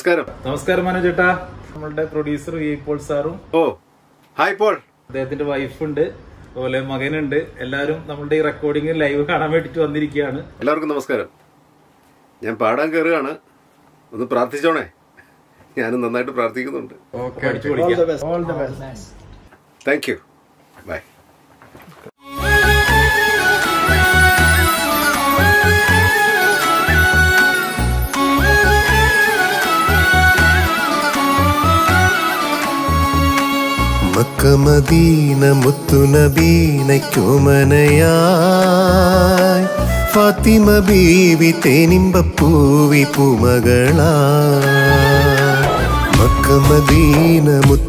നമസ്കാരം നമസ്കാരം മനു ചേട്ടാ നമ്മളുടെ പ്രൊഡ്യൂസർ വി പോൾ സാറും ഓ ഹായ് പോൾ അദ്ദേഹത്തിന്റെ വൈഫുണ്ട് അതുപോലെ മകനുണ്ട് എല്ലാവരും നമ്മളുടെ ഈ റെക്കോർഡിംഗ് ലൈവ് കാണാൻ വേണ്ടിട്ട് വന്നിരിക്കുകയാണ് എല്ലാവർക്കും നമസ്കാരം ഞാൻ പാടാൻ കയറുകയാണ് ഒന്ന് പ്രാർത്ഥിച്ചോണേ ഞാനും നന്നായിട്ട് പ്രാർത്ഥിക്കുന്നുണ്ട് പഠിച്ചു പൊളിക്കാം താങ്ക് യു ബൈ മക്കമദീന മുത്തുനബീനയ്ക്കുമനയായി ഫാത്തിമ ബീവി തേനിമ്പപ്പൂവി പൂമകളായി മക്കമദീന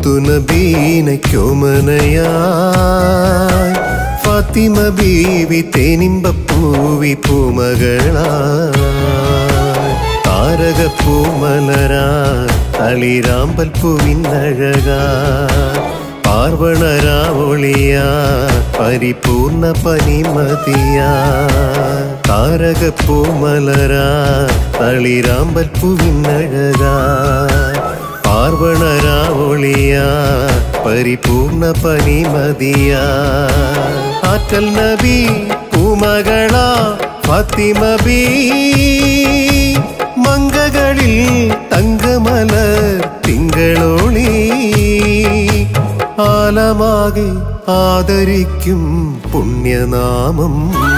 മുത്തുനബീനയ്ക്കുമനയായി ഫാത്തിമ ബീവി തേനിമ്പപ്പൂവി പൂമകളായി താരകപ്പൂമലരാ തളിരാമ്പൽ പൂവിനഴകാ പാർവണരാവൊളിയ പരിപൂർണ പനിമതിയ താരകപ്പൂമലരാ തളിരാമ്പൽ പൂവിനഴകാ പാർവണരാവൊളിയ പരിപൂർണ പനിമതിയ ആറ്റൽ നബി പൂമകളാ ഫാത്തിമ ബീ മങ്കകളിൽ തങ്കമലർ തിങ്കളോളി ആലമാകെ ആദരിക്കും പുണ്യനാമം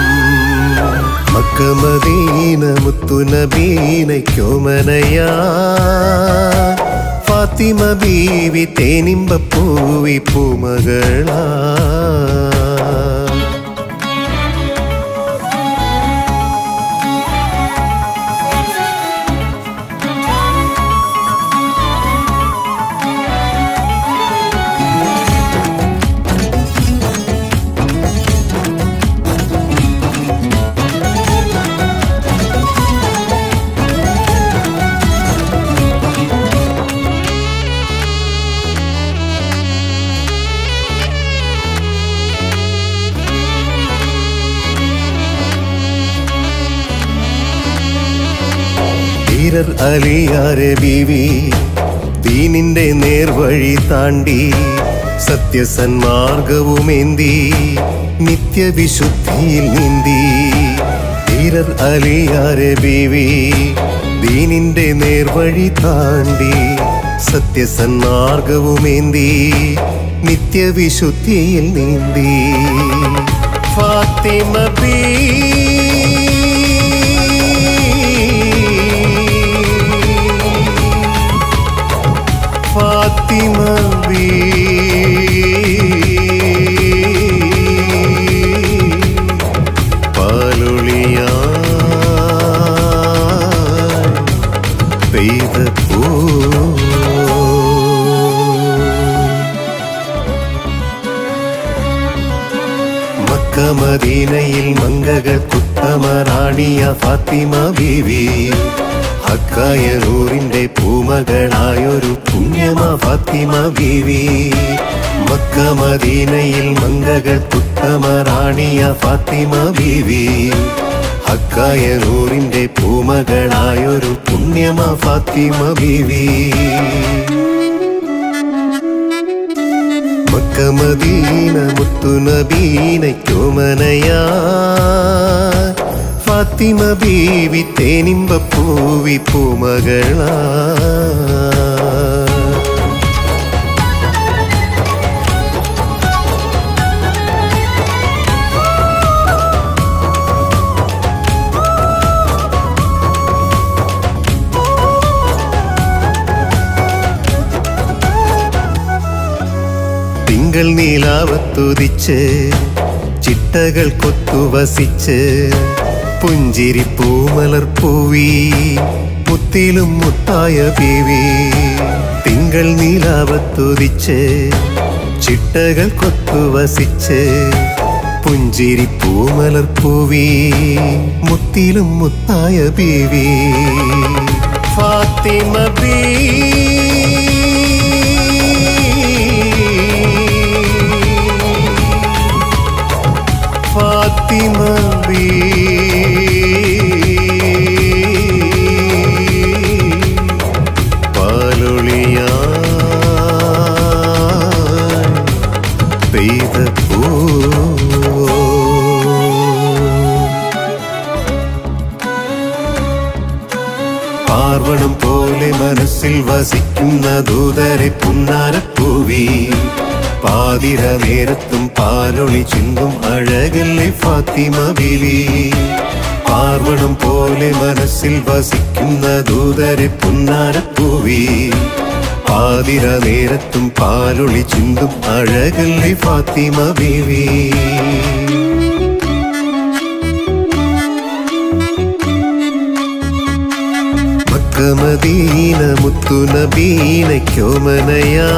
മക്കമദീന മുത്തുനബീനയ്ക്കോമനയാ ഫാത്തിമ ബീവി തേനിമ്പപ്പൂവി പൂമകളാ ധീരർ അലിയാരെ ബീവി ദീനിന്റെ നേർവഴി താണ്ടി സത്യസന്മാർഗവുമേന്തി നിത്യവിശുദ്ധിയിൽ നീന്തി ധീരർ അലിയാരെ ബീവി ദീനിന്റെ നേർവഴി താണ്ടി സത്യസന്മാർഗവുമേന്തി നിത്യവിശുദ്ധിയിൽ നീന്തി ഫാത്തിമ ബീ ഫാത്തിമ ബീ പാലൊളിയാ പെയ്ത പൂ മക്കമദീനയിൽ മങ്കകൾ കുത്തമറാണിയ ഫാത്തിമ ബീവി ഹക്കായ നൂറിന്റെ പൂമകളായൊരു പുണ്യമ ഫാത്തിമ ബീവി മക്കമദീനയിൽ മങ്കകൾ കുത്തമറാണിയ ഫാത്തിമ ബീവി ഹക്കായ നൂറിന്റെ പൂമകളായൊരു പുണ്യമ ഫാത്തിമ ബീവി മക്കമദീന മുത്തുനബീനയ്ക്കുമനയാ ഫാത്തിമ ബീവി തേനിമ്പപ്പൂവി പൂമകളാ തിങ്കൾ നീലാവത്തുതിച്ച് ചിട്ടകൾ കൊത്തുവസിച്ച് പുഞ്ചിരി പൂമലർപ്പൂവി മുത്തിലും മുത്തായ പീവി തിങ്കൾ നീലാവത്തുതിച്ച് ചിട്ടകൾ കൊത്തുവസിച്ച് പുഞ്ചിരി പൂമലർപ്പൂവി മുത്തിലും മുത്തായ പീവി ഫാത്തിമ ബീ ഫാത്തിമ ബീ മഴത്തുള്ളിയാ പെയ്ത പൂ പാർവണം പോലെ മനസ്സിൽ വസിക്കുന്ന ദൂതരെ പുന്നാരപ്പൂവി പാതിര നേരത്തും പാലൊളി ചിന്തും അഴകല്ലേ ഫാത്തിമ ബിവി പാർവണം പോലെ മനസ്സിൽ വസിക്കുന്ന ദൂതരെ പുന്നാരപ്പൂവി പാതിര നേരത്തും പാലൊളി ചിന്തും അഴകല്ലേ ഫാത്തിമ ബിവി മക്കമദീന മുത്തുനബീനയ്ക്കോമനയാ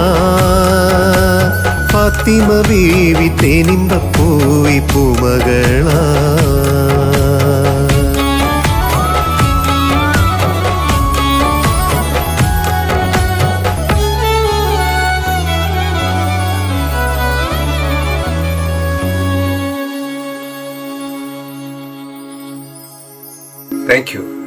ഫാത്തിമ ബീവി തേനിമ്പൂവി പൂമകളാ താങ്ക് യു